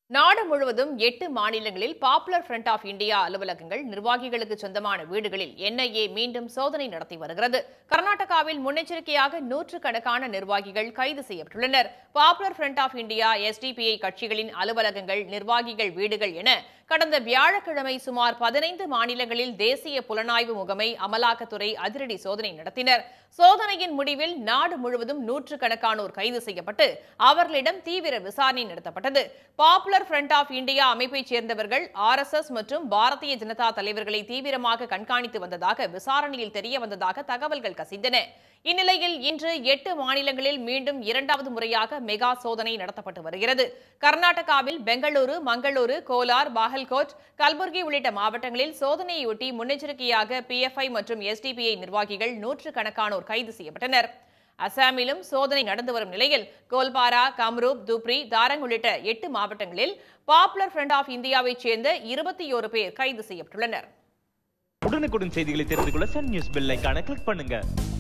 நாடு முழுவதும் எட்டு மாநிலங்களில் பாப்புலர் ஃப்ரண்ட் ஆஃப் இந்தியா அலுவலகங்கள் நிர்வாகிகளுக்கு சொந்தமான வீடுகளில் என்ஐஏ மீண்டும் சோதனை நடத்தி வருகிறது கர்நாடகாவில் முன்னெச்சரிக்கையாக நூற்றுக்கணக்கான நிர்வாகிகள் கைது செய்யப்பட்டுள்ளனர் Popular Front of India SDPI கட்சிகளின் அலுவலகங்கள் நிர்வாகிகள் வீடுகள் என கடந்த வியாழக்கிழமை சுமார் பதினைந்து மாநிலங்களில் தேசிய புலனாய்வு முகமை அமலாக்கத்துறை அதிரடி சோதனை நடத்தினர் சோதனையின் முடிவில் நாடு முழுவதும் நூற்றுக்கணக்கானோர் கைது செய்யப்பட்டு அவர்களிடம் தீவிர விசாரணை நடத்தப்பட்டது பாப்புலர் ஃப்ரண்ட் ஆஃப் இந்தியா அமைப்பைச் சேர்ந்தவர்கள் ஆர்எஸ்எஸ் மற்றும் பாரதிய ஜனதா தலைவர்களை தீவிரமாக கண்காணித்து வந்ததாக விசாரணையில் தெரிய வந்ததாக தகவல்கள் கசிந்தன இந்நிலையில் இன்று எட்டு மாநிலங்களில் மீண்டும் இரண்டாவது முறையாக மெகா சோதனை நடத்தப்பட்டு வருகிறது கர்நாடகாவில் பெங்களூரு மங்களூரு கோலார் பாகல்கோட் கல்புர்கி உள்ளிட்ட மாவட்டங்களில் சோதனையொட்டி முன்னெச்சரிக்கையாக பிஎஃப்ஐ மற்றும் எஸ்டிபிஐ நிர்வாகிகள் நூற்றுக்கணக்கானோர் கைது செய்யப்பட்டனர் அசாமிலும் சோதனை நடந்து வரும் நிலையில் கோல்பாரா கம்ரூப் துப்ரி தாரங் உள்ளிட்ட எட்டு மாவட்டங்களில் பாப்புலர் ஃப்ரண்ட் ஆஃப் இந்தியாவைச் சேர்ந்த இருபத்தி ஓரு பேர் கைது செய்யப்பட்டுள்ளனர் உடனுக்குடன் செய்திகளை தெரிந்து கொள்ள சன் நியூஸ் பெல் ஐகானை கிளிக் பண்ணுங்க